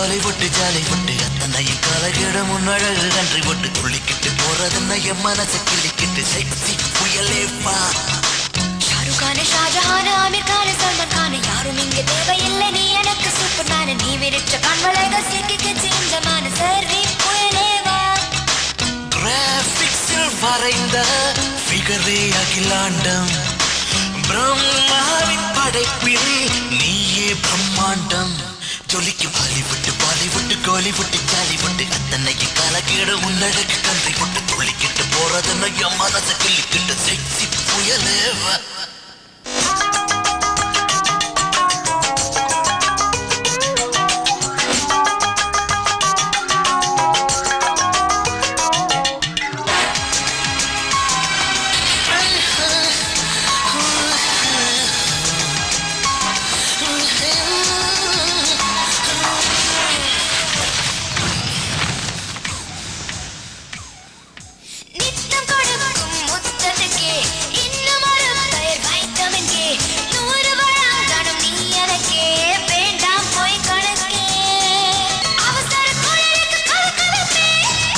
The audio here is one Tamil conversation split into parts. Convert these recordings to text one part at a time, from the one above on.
பாலிவுட்டு ஜாலிவுட்டு அத்தனையும் கலகிட முன்னழகு கன்றி விட்டு துள்ளிக்கிட்டு போறதுன்னா என் மனசு கிள்ளிக்கிட்டு செக்ஸி புயலே வா ஷாருக் கான் ஷாஜஹான் ஆமீர் கான் சல்மான் கான் யாரும் இங்க தேவையில்லை நீ எனக்கு சூப்பர் மேன் நீ விரிச்ச கண்வளைகள் சிக்கிக்கிச்சு இந்த மனசரி புயலே வா கிராபிக்ஸில் வரைந்த ஃபிகரே அகிலாண்டம் பிரம்மாவின் படைப்பில் நீயே பிரம்மாண்டம் ஜொலிக்கும் பாலிவுட்டு பாலிவுட்டு கோலிவுட்டு ஜாலிவுட்டு அத்தனைக்கு கலகீடு உன்னழகு கன்றி விட்டு துள்ளிக்கிட்டு போறதுன்னு என் மனசு கிள்ளிக்கிட்டு செக்ஸி புயலேவா நித்தம் கொடுக்கும் முத்தத்துக்கே இன்னும் ஒரு பெயர் வைத்தவன் கே நூறு வழங்கணும் நீ எனக்கே வேண்டாம் போய் கணக்கே அவசர குழலுக்கு கலக்கலப்பே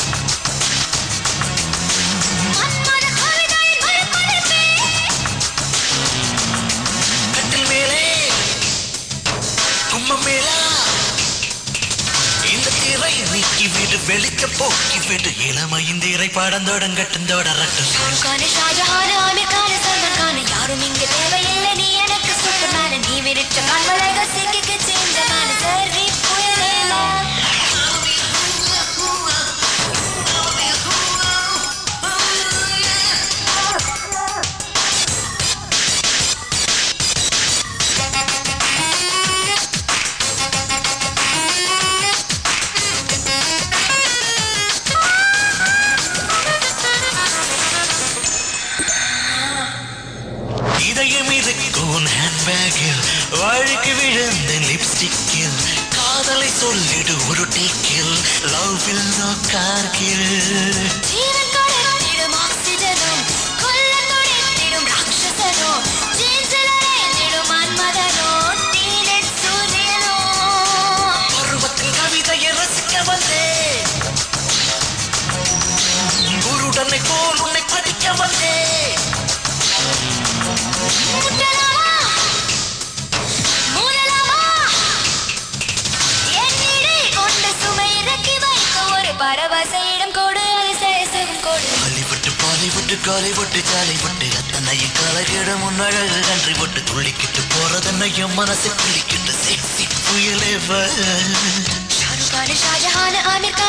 மன்மத கவிதையின் மறுபதிப்பே கட்டில் மேலே கும்மம் மேலா இந்த திரை நீக்கி விடு வெளிச்ச போக்கி விடு இளமையின் திரை பாடம் தொடங்கட்டும் தொடரட்டும் ஷாருக் கான் ஷாஜஹான் ஆமீர் கான் சல்மான் கான் யாரும் இங்க தேவையில்லை நீ எனக்கு சூப்பர் மேன் நீ விரிச்ச கண்வளைகள் சிக்கிக்கிச்சு இந்த மனசரி புயலே வா இதயம் இருக்கும் ஹேண்ட்பேக்கில் வழுக்கு விழுந்த லிப்ஸ்டிக்கில் காதலை சொல்லிடு ஒரு டேக்கில் லவ்வில் நோ கார்கில் ஜீவன் கொடுத்திடும் ஆக்சிஜனும் கொல்ல துடித்திடும் ராட்சசனோ ஜீன்ஸில் அறைந்திடும் மன்மதனோ டீனேஜ் சூரியனோ பருவத்தின் கவிதையை ரசிக்க வந்தேன் குருடனை போல் உன்னை படிக்க வந்தேன் முட்டலாமா மூடலாமா என்னிடை கொண்ட சுமை இறக்கி வைக்க ஒரு பரவச இடம் கொடு அதிசய சுகம் கொடு பாலிவுட்டு பாலிவுட்டு காலிவுட்டு ஜாலிவுட்டு அத்தனையும் கலகிட முன்னழகு கன்றி விட்டு துள்ளிக்கிட்டு போறதன்னையும் மனசு கிள்ளிக்கிட்டு செக்ஸி புயலே வா ஷாருக் கான் ஷாஜஹான் ஆமீர் கான்